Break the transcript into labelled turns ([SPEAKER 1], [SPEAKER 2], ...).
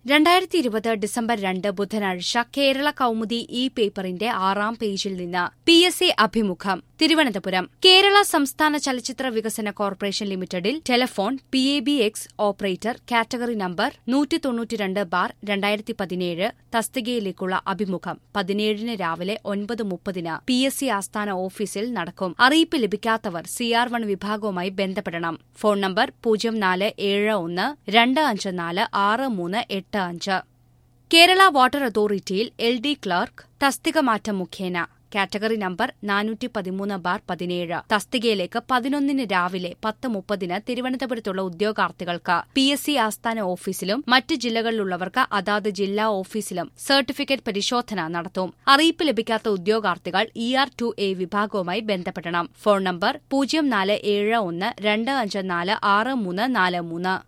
[SPEAKER 1] രണ്ടായിരത്തി ഇരുപത് ഡിസംബർ രണ്ട് ബുധനാഴ്ച കേരള കൗമുദി ഇ പേപ്പറിന്റെ ആറാം പേജിൽ നിന്ന് പി എസ് സി അഭിമുഖം തിരുവനന്തപുരം കേരള സംസ്ഥാന ചലച്ചിത്ര വികസന കോർപ്പറേഷൻ ലിമിറ്റഡിൽ telephone P A B X operator category number നൂറ്റി തൊണ്ണൂറ്റിരണ്ട് ബാർ രണ്ടായിരത്തി പതിനേഴ് തസ്തികയിലേക്കുള്ള അഭിമുഖം പതിനേഴിന് രാവിലെ ഒൻപത് മുപ്പതിന് പി എസ് സി ആസ്ഥാന ഓഫീസിൽ നടക്കും അറിയിപ്പ് ലഭിക്കാത്തവർ സി ആർ വൺ വിഭാഗവുമായി ബന്ധപ്പെടണം ഫോൺ നമ്പർ പൂജ്യം നാല് ഏഴ് ഒന്ന് രണ്ട് അഞ്ച് നാല് ആറ് മൂന്ന് എട്ട് അഞ്ച് കേരള വാട്ടർ അതോറിറ്റിയിൽ എൽ ഡി ക്ലർക്ക് തസ്തിക മാറ്റം മുഖേന കാറ്റഗറി നമ്പർ നാനൂറ്റി പതിമൂന്ന് ബാർ പതിനേഴ് തസ്തികയിലേക്ക് പതിനൊന്നിന് രാവിലെ പത്ത് മുപ്പതിന് തിരുവനന്തപുരത്തുള്ള ഉദ്യോഗാർത്ഥികൾക്ക് പി എസ് സി ആസ്ഥാന ഓഫീസിലും മറ്റ് ജില്ലകളിലുള്ളവർക്ക് അതാത് ജില്ലാ ഓഫീസിലും സർട്ടിഫിക്കറ്റ് പരിശോധന നടത്തും അറിയിപ്പ് ലഭിക്കാത്ത ഉദ്യോഗാർത്ഥികൾ ഇ ആർ ടു എ വിഭാഗവുമായി ബന്ധപ്പെടണം ഫോൺ നമ്പർ പൂജ്യം നാല് ഏഴ് ഒന്ന് രണ്ട് അഞ്ച് നാല് ആറ് മൂന്ന് നാല് മൂന്ന്